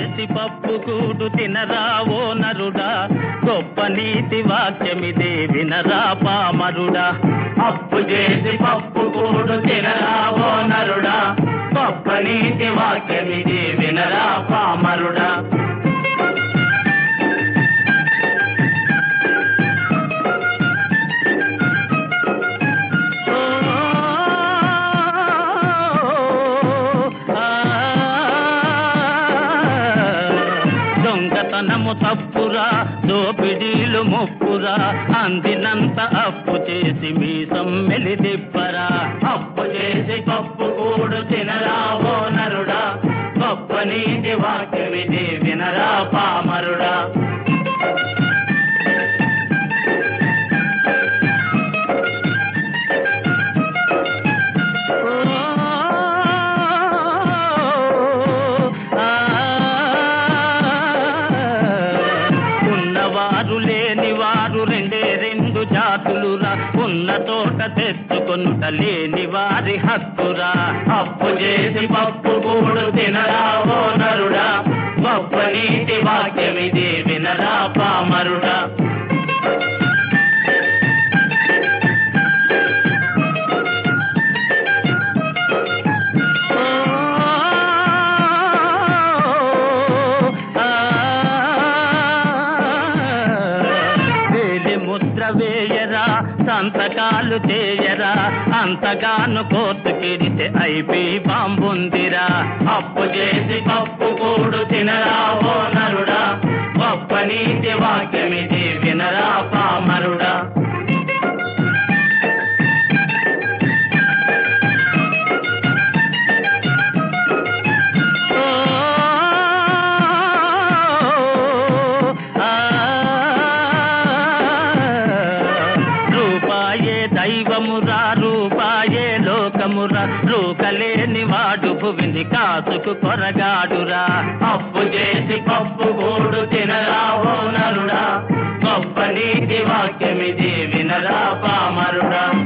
చేసి పప్పు కూడు తినరావో నరుడా గొప్ప నీతి వాక్యమిదే వినరా పామరుడా అప్పు చేసి పప్పు కూడు తినరావో నరుడా గొప్ప నీతి వాక్యమిదే వినరా పామరుడా దొంగతనము తప్పురా దోపిడీలు ముప్పురా అందినంత అప్పు చేసి మీ సమ్మెలి దిప్పరా అప్పు చేసి పప్పు కూడు తినరావో నరుడా గొప్ప నీతి వాక్యమిది వినరా పామరుడా ఉన్నవారు లేని వారు రెండే రెండు జాతులురా ఉన్న తోట తెచ్చుకొనుట లేని వారి హక్కురా అప్పు చేసి పప్పు కూడు తినరావో నరుడా గొప్ప నీతి వాక్యమిది వినరా పామరుడా వేలి ముద్ర వేయరా సంతకాలు చేయరా అంతగాను కోర్టుకెడితే ఐపీ బాంబుందిరా అప్పు చేసి పప్పు కూడు తినరావో నరుడా గొప్ప నీతి వాక్యమిది వినరా పామరుడా రూపాయే దైవమురా రూపాయే లోకమురా రూకలేని వాడు భువిని కాసుకు కొరగాడురా అప్పు చేసి పప్పు కూడు తినరావో నరుడా గొప్ప నీతి వాక్యమిది వినరా పామరుడా